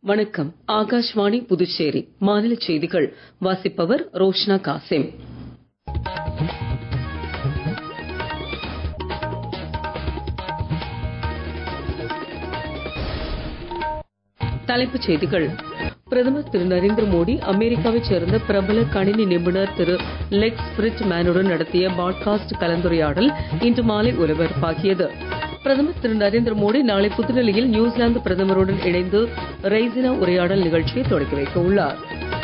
வணக்கம் ஆகாஷ்வாணி புதுச்சேரி மாநில செய்திகள் வாசிப்பவர் ரோஷ்னா காசிம் தலைப்புச் செய்திகள் பிரதமர் திரு நரேந்திர மோடி அமெரிக்காவைச் சேர்ந்த பிரபல கணினி நிபுணர் திரு லெக்ஸ் பிரிட் மேனுடன் நடத்திய பாட்காஸ்ட் கலந்துரையாடல் இன்று மாலை ஒலிபரப்பாகியது பிரதமர் திரு நரேந்திர மோடி நாளை புதுடெல்லியில் நியூசிலாந்து பிரதமருடன் இணைந்து ரெய்சினா உரையாடல் நிகழ்ச்சியை தொடக்கி வைக்க உள்ளார்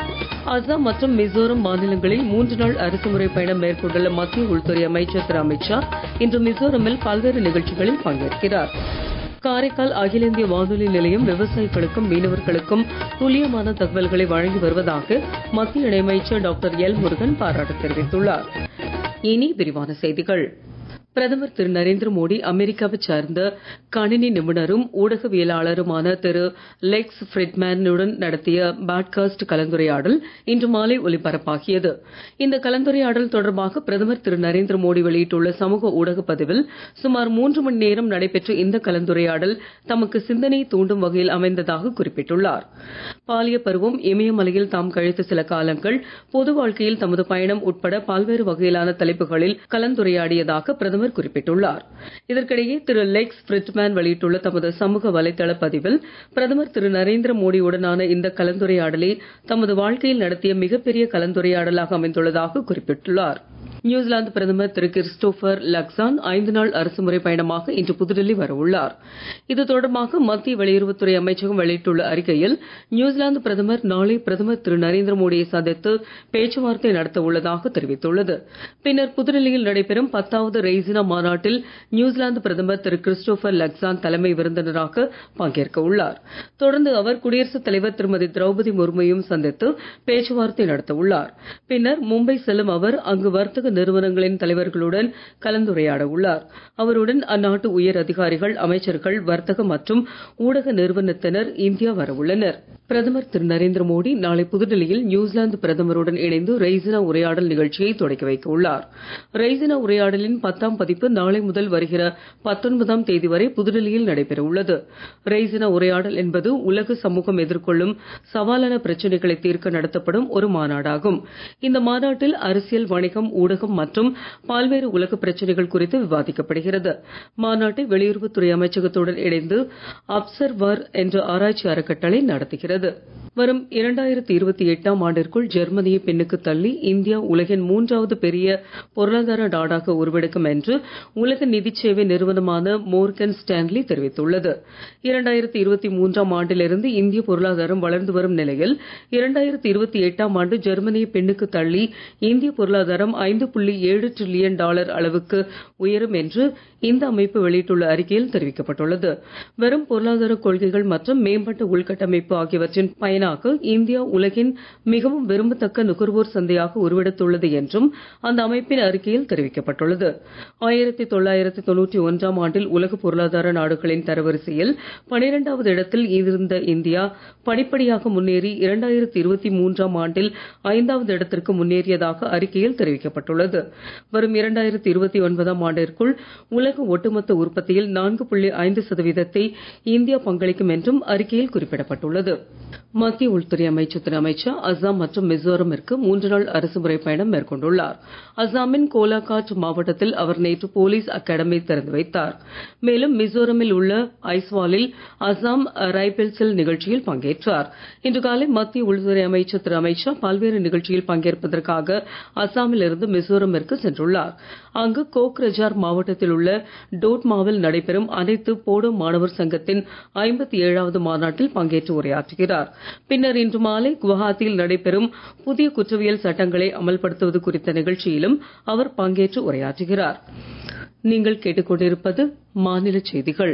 அசாம் மற்றும் மிசோரம் மாநிலங்களில் மூன்று நாள் அரசுமுறை பயணம் மேற்கொண்டுள்ள மத்திய உள்துறை அமைச்சர் திரு அமித்ஷா இன்று மிசோரமில் பல்வேறு நிகழ்ச்சிகளில் பங்கேற்கிறார் காரைக்கால் அகில இந்திய வானொலி நிலையம் விவசாயிகளுக்கும் மீனவர்களுக்கும் துல்லியமான தகவல்களை வழங்கி வருவதாக மத்திய இணையமைச்சர் டாக்டர் எல் முருகன் பாராட்டு தெரிவித்துள்ளார் இனி விரிவான செய்திகள் பிரதமர் திரு நரேந்திர மோடி அமெரிக்காவைச் சார்ந்த கணினி நிபுணரும் ஊடகவியலாளருமான திரு லெக்ஸ் ஃபிரிட்மேனுடன் நடத்திய பாட்காஸ்ட் கலந்துரையாடல் இன்று மாலை ஒலிபரப்பாகியது இந்த கலந்துரையாடல் தொடர்பாக பிரதமர் திரு நரேந்திர மோடி வெளியிட்டுள்ள சமூக ஊடக பதிவில் சுமார் மூன்று மணி நேரம் நடைபெற்ற இந்த கலந்துரையாடல் தமக்கு சிந்தனை தூண்டும் வகையில் அமைந்ததாக குறிப்பிட்டுள்ளார் பாலிய பருவம் இமயமலையில் தாம் கழித்த சில காலங்கள் பொது வாழ்க்கையில் தமது பயணம் உட்பட பல்வேறு வகையிலான தலைப்புகளில் கலந்துரையாடியதாக பிரதமர் பிரதமர் குறிப்பிட்டுள்ளார் இதற்கிடையே திரு லெக்ஸ் பிரிட்மேன் வெளியிட்டுள்ள தமது சமூக வலைதள பதிவில் பிரதமர் திரு நரேந்திர மோடியுடனான இந்த கலந்துரையாடலே தமது வாழ்க்கையில் நடத்திய மிகப்பெரிய கலந்துரையாடலாக அமைந்துள்ளதாக குறிப்பிட்டுள்ளார் நியூசிலாந்து பிரதமர் திரு கிறிஸ்டோபர் லக்சான் ஐந்து நாள் அரசுமுறை பயணமாக இன்று புதுடெல்லி வர உள்ளார் இது தொடர்பாக மத்திய வெளியுறவுத்துறை அமைச்சகம் வெளியிட்டுள்ள அறிக்கையில் நியூசிலாந்து பிரதமர் நாளை பிரதமர் திரு நரேந்திர மோடியை சந்தித்து பேச்சுவார்த்தை நடத்த உள்ளதாக தெரிவித்துள்ளது பின்னர் புதுடெல்லியில் நடைபெறும் பத்தாவது ரெய்சினா மாநாட்டில் நியூசிலாந்து பிரதமர் திரு கிறிஸ்டோபர் லக்சான் தலைமை விருந்தினராக பங்கேற்க உள்ளார் தொடர்ந்து அவர் குடியரசுத் தலைவர் திருமதி திரௌபதி முர்முவையும் சந்தித்து பேச்சுவார்த்தை நடத்த உள்ளார் பின்னர் மும்பை செல்லும் அவர் அங்கு வர்த்தக நிறுவனங்களின் தலைவர்களுடன் கலந்துரையாட உள்ளார் அவருடன் அந்நாட்டு உயர் அதிகாரிகள் அமைச்சர்கள் வர்த்தக மற்றும் ஊடக நிறுவனத்தினர் இந்தியா வர உள்ளனர் பிரதமர் திரு நரேந்திர மோடி நாளை புதுடெல்லியில் நியூசிலாந்து பிரதமருடன் இணைந்து ரெய்சினா உரையாடல் நிகழ்ச்சியை தொடக்கி வைக்க உள்ளார் ரெய்சினா உரையாடலின் பத்தாம் பதிப்பு நாளை முதல் வருகிற பத்தொன்பதாம் தேதி வரை புதுடெல்லியில் நடைபெற உள்ளது ரெய்சினா உரையாடல் என்பது உலக சமூகம் எதிர்கொள்ளும் சவாலான பிரச்சனைகளை தீர்க்க நடத்தப்படும் ஒரு மாநாடாகும் இந்த மாநாட்டில் அரசியல் வணிகம் ஊடகம் மற்றும் பல்வேறு உலக பிரச்சனைகள் குறித்து விவாதிக்கப்படுகிறது மாநாட்டை வெளியுறவுத்துறை அமைச்சகத்துடன் இணைந்து அப்சர்வர் என்ற ஆராய்ச்சி அறக்கட்டளை நடத்துகிறது வரும் இரண்டாயிரத்தி இருபத்தி எட்டாம் ஆண்டிற்குள் ஜெர்மனியை பின்னுக்கு தள்ளி இந்தியா உலகின் மூன்றாவது பெரிய பொருளாதார நாடாக உருவெடுக்கும் என்று உலக நிதி சேவை நிறுவனமான மோர்கன் ஸ்டான்லி தெரிவித்துள்ளது இரண்டாயிரத்தி இருபத்தி மூன்றாம் ஆண்டிலிருந்து இந்திய பொருளாதாரம் வளர்ந்து வரும் நிலையில் இரண்டாயிரத்தி இருபத்தி எட்டாம் ஆண்டு ஜெர்மனியை பின்னுக்கு தள்ளி இந்திய பொருளாதாரம் ஐந்து புள்ளி ஏழு டிரில்லியன் டாலர் அளவுக்கு உயரும் என்று இந்த அமைப்பு வெளியிட்டுள்ள அறிக்கையில் தெரிவிக்கப்பட்டுள்ளது வெறும் பொருளாதார கொள்கைகள் மற்றும் மேம்பட்ட உள்கட்டமைப்பு ஆகியவற்றின் பயனாக இந்தியா உலகின் மிகவும் விரும்பத்தக்க நுகர்வோர் சந்தையாக உருவெடுத்துள்ளது என்றும் அந்த அமைப்பின் அறிக்கையில் தெரிவிக்கப்பட்டுள்ளது ஆயிரத்தி தொள்ளாயிரத்தி தொண்ணூற்றி ஒன்றாம் ஆண்டில் உலக பொருளாதார நாடுகளின் தரவரிசையில் பனிரெண்டாவது இடத்தில் இருந்த இந்தியா படிப்படியாக முன்னேறி இரண்டாயிரத்தி இருபத்தி மூன்றாம் ஆண்டில் ஐந்தாவது இடத்திற்கு முன்னேறியதாக அறிக்கையில் தெரிவிக்கப்பட்டுள்ளது வரும் இரண்டாயிரத்தி இருபத்தி ஒன்பதாம் ஆண்டிற்குள் உலக ஒட்டுமொத்த உற்பத்தியில் நான்கு புள்ளி ஐந்து சதவீதத்தை இந்தியா பங்களிக்கும் என்றும் அறிக்கையில் குறிப்பிடப்பட்டுள்ளது மத்திய உள்துறை அமைச்சர் திரு அமித்ஷா அசாம் மற்றும் மிசோரமிற்கு மூன்று நாள் அரசுமுறை பயணம் மேற்கொண்டுள்ளார் அசாமின் கோலாகாட் மாவட்டத்தில் அவர் நேற்று போலீஸ் அகாடமி திறந்து வைத்தார் மேலும் மிசோரமில் உள்ள ஐஸ்வாலில் அசாம் ரைபிள்ஸில் நிகழ்ச்சியில் பங்கேற்றார் இன்று காலை மத்திய உள்துறை அமைச்சர் திரு அமித்ஷா பல்வேறு நிகழ்ச்சியில் பங்கேற்பதற்காக அசாமில் இருந்து மிசோரமிற்கு சென்றுள்ளார் அங்கு கோக்ரஜார் மாவட்டத்தில் உள்ள டோட்மாவில் நடைபெறும் அனைத்து போடோ மாணவர் சங்கத்தின் ஐம்பத்தி ஏழாவது மாநாட்டில் பங்கேற்று உரையாற்றுகிறார் பின்னர் இன்று மாலை குவஹாத்தியில் நடைபெறும் புதிய குற்றவியல் சட்டங்களை அமல்படுத்துவது குறித்த நிகழ்ச்சியிலும் அவர் பங்கேற்று உரையாற்றுகிறார் நீங்கள் கேட்டுக்கொண்டிருப்பது மாநில செய்திகள்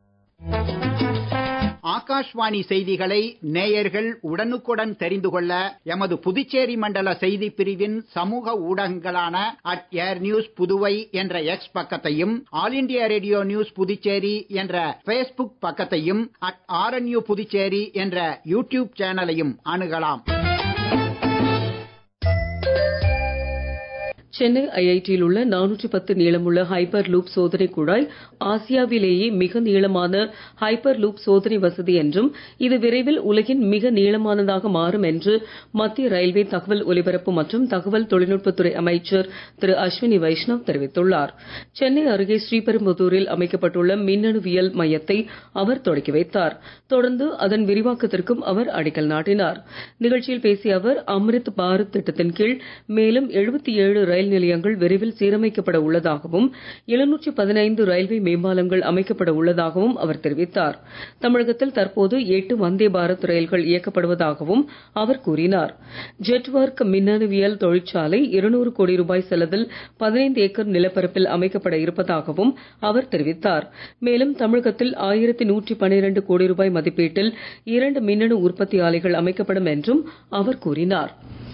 ஆகாஷ்வாணி செய்திகளை நேயர்கள் உடனுக்குடன் தெரிந்து கொள்ள எமது புதுச்சேரி மண்டல செய்தி பிரிவின் சமூக ஊடகங்களான அட் ஏர் நியூஸ் புதுவை என்ற எக்ஸ் பக்கத்தையும் All India Radio news Puducherry என்ற பேஸ்புக் பக்கத்தையும் அட் ஆர்என்யூ புதுச்சேரி என்ற யூடியூப் சேனலையும் அணுகலாம் சென்னை ஐஐடியில் உள்ள நானூற்றி பத்து நீளமுள்ள ஹைப்பர் லூப் சோதனை குழாய் ஆசியாவிலேயே மிக நீளமான ஹைப்பர் லூப் சோதனை வசதி என்றும் இது விரைவில் உலகின் மிக நீளமானதாக மாறும் என்று மத்திய ரயில்வே தகவல் ஒலிபரப்பு மற்றும் தகவல் தொழில்நுட்பத்துறை அமைச்சர் திரு அஸ்வினி வைஷ்ணவ் தெரிவித்துள்ளார் சென்னை அருகே ஸ்ரீபெரும்புதூரில் அமைக்கப்பட்டுள்ள மின்னணுவியல் மையத்தை அவர் தொடக்கி வைத்தார் தொடர்ந்து அதன் விரிவாக்கத்திற்கும் அவர் அடிக்கல் நாட்டினார் நிகழ்ச்சியில் பேசிய அவர் அம்ரித் பாரத் திட்டத்தின் கீழ் மேலும் எழுபத்தி ஏழு ரயில் நிலையங்கள் விரைவில் சீரமைக்கப்பட உள்ளதாகவும் எழுநூற்றி பதினைந்து ரயில்வே மேம்பாலங்கள் அமைக்கப்பட உள்ளதாகவும் அவர் தெரிவித்தார் தமிழகத்தில் தற்போது எட்டு வந்தே பாரத் ரயில்கள் இயக்கப்படுவதாகவும் அவர் கூறினார் ஜெட்வொர்க் மின்னணுவியல் தொழிற்சாலை இருநூறு கோடி ரூபாய் செலவில் பதினைந்து ஏக்கர் நிலப்பரப்பில் அமைக்கப்பட இருப்பதாகவும் அவர் தெரிவித்தார் மேலும் தமிழகத்தில் ஆயிரத்தி நூற்றி பனிரெண்டு கோடி ரூபாய் மதிப்பீட்டில் இரண்டு மின்னணு உற்பத்தி ஆலைகள் அமைக்கப்படும் என்றும் அவர் கூறினார்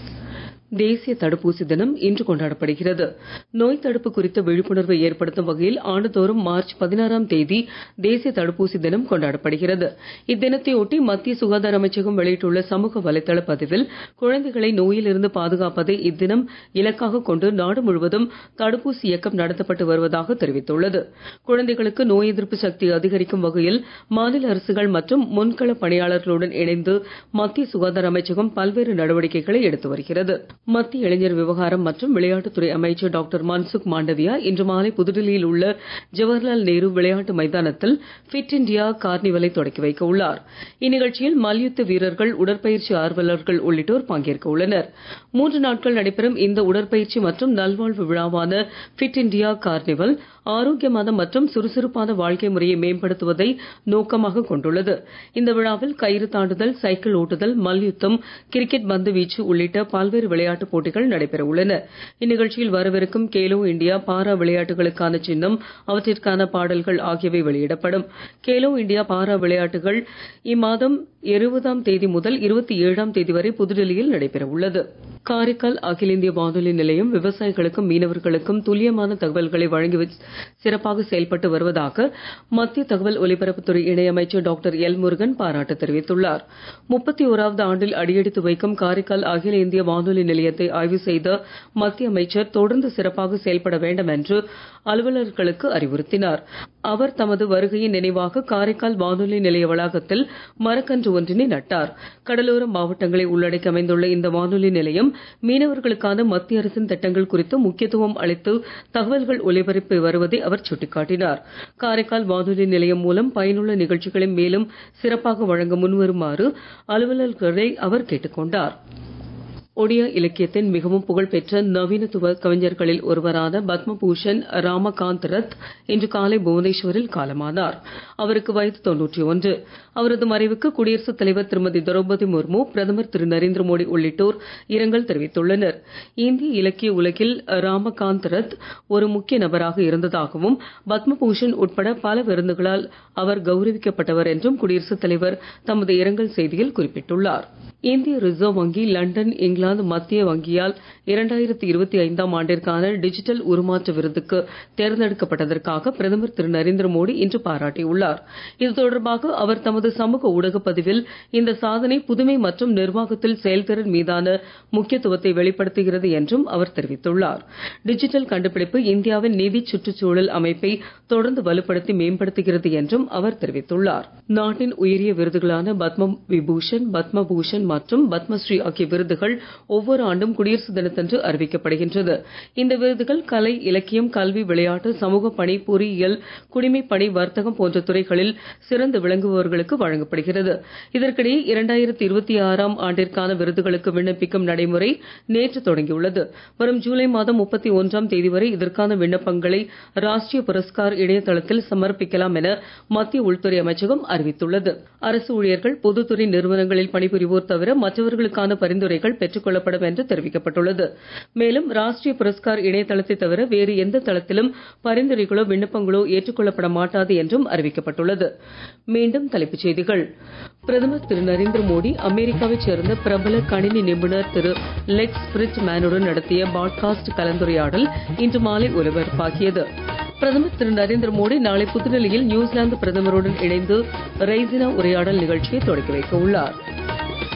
தேசிய தடுப்பூசி தினம் இன்று கொண்டாடப்படுகிறது நோய் தடுப்பு குறித்த விழிப்புணர்வை ஏற்படுத்தும் வகையில் ஆண்டுதோறும் மார்ச் பதினாறாம் தேதி தேசிய தடுப்பூசி தினம் கொண்டாடப்படுகிறது இத்தினத்தை ஒட்டி மத்திய சுகாதார அமைச்சகம் வெளியிட்டுள்ள சமூக வலைதள பதிவில் குழந்தைகளை நோயில் இருந்து பாதுகாப்பதை இத்தினம் இலக்காக கொண்டு நாடு முழுவதும் தடுப்பூசி இயக்கம் நடத்தப்பட்டு வருவதாக தெரிவித்துள்ளது குழந்தைகளுக்கு நோய் எதிர்ப்பு சக்தி அதிகரிக்கும் வகையில் மாநில அரசுகள் மற்றும் முன்கள பணியாளர்களுடன் இணைந்து மத்திய சுகாதார அமைச்சகம் பல்வேறு நடவடிக்கைகளை எடுத்து வருகிறது மத்திய இளைஞர் விவகாரம் மற்றும் விளையாட்டுத்துறை அமைச்சர் டாக்டர் மன்சுக் மாண்டவியா இன்று மாலை புதுடெல்லியில் உள்ள ஜவஹர்லால் நேரு விளையாட்டு மைதானத்தில் ஃபிட் இண்டியா கார்னிவலை தொடக்கி வைக்க உள்ளார் இந்நிகழ்ச்சியில் மல்யுத்த வீரர்கள் உடற்பயிற்சி ஆர்வலர்கள் உள்ளிட்டோர் பங்கேற்க உள்ளனர் மூன்று நாட்கள் நடைபெறும் இந்த உடற்பயிற்சி மற்றும் நல்வாழ்வு விழாவான ஃபிட் இண்டியா கார்னிவல் ஆரோக்கியமான மற்றும் சுறுசுறுப்பான வாழ்க்கை முறையை மேம்படுத்துவதை நோக்கமாக கொண்டுள்ளது இந்த விழாவில் கயிறு தாண்டுதல் சைக்கிள் ஓட்டுதல் மல்யுத்தம் கிரிக்கெட் பந்து வீச்சு உள்ளிட்ட பல்வேறு விளையாட்டுப் போட்டிகள் நடைபெற உள்ளன இந்நிகழ்ச்சியில் வரவிருக்கும் கேலோ இண்டியா பாரா விளையாட்டுகளுக்கான சின்னம் அவற்றிற்கான பாடல்கள் ஆகியவை வெளியிடப்படும் கேலோ இண்டியா பாரா விளையாட்டுகள் இம்மாதம் இருபதாம் தேதி முதல் இருபத்தி ஏழாம் தேதி வரை புதுடெல்லியில் நடைபெற உள்ளது காரைக்கால் அகில இந்திய வானொலி நிலையம் விவசாயிகளுக்கும் மீனவர்களுக்கும் துல்லியமான தகவல்களை வழங்கி சிறப்பாக செயல்பட்டு வருவதாக மத்திய தகவல் ஒலிபரப்புத்துறை இணையமைச்சர் டாக்டர் எல் முருகன் பாராட்டு தெரிவித்துள்ளார் முப்பத்தி ஓராவது ஆண்டில் அடியெடுத்து வைக்கும் காரைக்கால் அகில இந்திய வானொலி நிலையத்தை ஆய்வு செய்த மத்திய அமைச்சர் தொடர்ந்து சிறப்பாக செயல்பட வேண்டும் என்று அலுவலர்களுக்கு அறிவுறுத்தினார் அவர் தமது வருகையின் நினைவாக காரைக்கால் வானொலி நிலைய வளாகத்தில் மரக்கன்று ஒன்றினை நட்டார் கடலோர மாவட்டங்களை உள்ளடக்கி அமைந்துள்ள இந்த வானொலி நிலையம் மீனவர்களுக்கான மத்திய அரசின் திட்டங்கள் குறித்து முக்கியத்துவம் அளித்து தகவல்கள் ஒலிபரப்பி வருவதை அவர் சுட்டிக்காட்டினார் காரைக்கால் வானொலி நிலையம் மூலம் பயனுள்ள நிகழ்ச்சிகளை மேலும் சிறப்பாக வழங்க முன்வருமாறு அலுவலர்களை அவர் கேட்டுக் கொண்டார் ஒடியா இலக்கியத்தின் மிகவும் புகழ்பெற்ற நவீனத்துவ கவிஞர்களில் ஒருவரான பத்மபூஷன் ராமகாந்த் ரத் இன்று காலை புவனேஸ்வரில் காலமானார் அவருக்கு வயது தொன்னூற்றி ஒன்று அவரது மறைவுக்கு குடியரசுத் தலைவர் திருமதி திரௌபதி முர்மு பிரதமர் திரு நரேந்திர மோடி உள்ளிட்டோர் இரங்கல் தெரிவித்துள்ளனர் இந்திய இலக்கிய உலகில் ராமகாந்த் ரத் ஒரு முக்கிய நபராக இருந்ததாகவும் பத்மபூஷன் உட்பட பல விருதுகளால் அவர் கௌரவிக்கப்பட்டவர் என்றும் குடியரசுத் தலைவர் தமது இரங்கல் செய்தியில் குறிப்பிட்டுள்ளார் இந்திய ரிசர்வ் வங்கி லண்டன் இங்கிலாந்து மத்திய வங்கியால் இரண்டாயிரத்தி இருபத்தி ஐந்தாம் ஆண்டிற்கான டிஜிட்டல் உருமாற்ற விருதுக்கு தேர்ந்தெடுக்கப்பட்டதற்காக பிரதமர் திரு நரேந்திர மோடி இன்று பாராட்டியுள்ளார் இது தொடர்பாக அவர் தமது சமூக ஊடக பதிவில் இந்த சாதனை புதுமை மற்றும் நிர்வாகத்தில் செயல்திறன் மீதான முக்கியத்துவத்தை வெளிப்படுத்துகிறது என்றும் அவர் தெரிவித்துள்ளார் டிஜிட்டல் கண்டுபிடிப்பு இந்தியாவின் நிதி சுற்றுச்சூழல் அமைப்பை தொடர்ந்து வலுப்படுத்தி மேம்படுத்துகிறது என்றும் அவர் தெரிவித்துள்ளார் நாட்டின் உயரிய விருதுகளான பத்ம விபூஷன் பத்ம பூஷன் மற்றும் பத்மஸ்ரீ ஆகிய விருதுகள் ஒவ்வொரு ஆண்டும் குடியரசு தினத்தன்று அறிவிக்கப்படுகின்றது இந்த விருதுகள் கலை இலக்கியம் கல்வி விளையாட்டு சமூக பணி பொறியியல் குடிமைப் பணி வர்த்தகம் போன்ற துறைகளில் சிறந்து விளங்குபவர்களுக்கு வழங்கப்படுகிறது இதற்கிடையே இரண்டாயிரத்தி இருபத்தி ஆறாம் ஆண்டிற்கான விருதுகளுக்கு விண்ணப்பிக்கும் நடைமுறை நேற்று தொடங்கியுள்ளது வரும் ஜூலை மாதம் முப்பத்தி ஒன்றாம் தேதி வரை இதற்கான விண்ணப்பங்களை ராஷ்டிரிய புரஸ்கார் இணையதளத்தில் சமர்ப்பிக்கலாம் என மத்திய உள்துறை அமைச்சகம் அறிவித்துள்ளது அரசு ஊழியர்கள் பொதுத்துறை நிறுவனங்களில் பணிபுரிவோர் தவிர மற்றவர்களுக்கான பரிந்துரைகள் பெற்றுக் கொள்ளப்படும் என்று தெரிவிக்கப்பட்டுள்ளது மேலும் ராஷ்டிரிய புரஸ்கார் இணையதளத்தை தவிர வேறு எந்த தளத்திலும் பரிந்துரைகளோ விண்ணப்பங்களோ ஏற்றுக்கொள்ளப்பட மாட்டாது என்றும் அறிவிக்கப்பட்டுள்ளது மீண்டும் தலைப்புச் செய்திகள் பிரதமர் திரு நரேந்திர மோடி அமெரிக்காவைச் சேர்ந்த பிரபல கணினி நிபுணர் திரு லெக்ஸ் பிரிட் மேனுடன் நடத்திய பாட்காஸ்ட் கலந்துரையாடல் இன்று மாலை ஒலிபரப்பாகியது பிரதமர் திரு நரேந்திர மோடி நாளை புதுடெல்லியில் நியூசிலாந்து பிரதமருடன் இணைந்து ரெய்சினா உரையாடல் நிகழ்ச்சியை தொடக்கி வைக்க உள்ளார்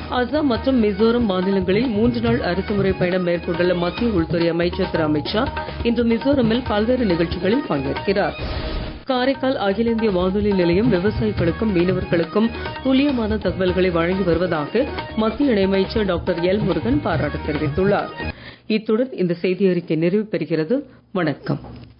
அசாம் மற்றும் மிசோரம் மாநிலங்களில் மூன்று நாள் அரசுமுறை பயணம் மேற்கொண்டுள்ள மத்திய உள்துறை அமைச்சர் திரு அமித் ஷா இன்று மிசோரமில் பல்வேறு நிகழ்ச்சிகளில் பங்கேற்கிறார் காரைக்கால் அகில இந்திய வானொலி நிலையம் விவசாயிகளுக்கும் மீனவர்களுக்கும் துல்லியமான தகவல்களை வழங்கி வருவதாக மத்திய இணையமைச்சர் டாக்டர் எல் முருகன் பாராட்டு தெரிவித்துள்ளார் இத்துடன் இந்த செய்தி அறிக்கை நிறைவு பெறுகிறது வணக்கம்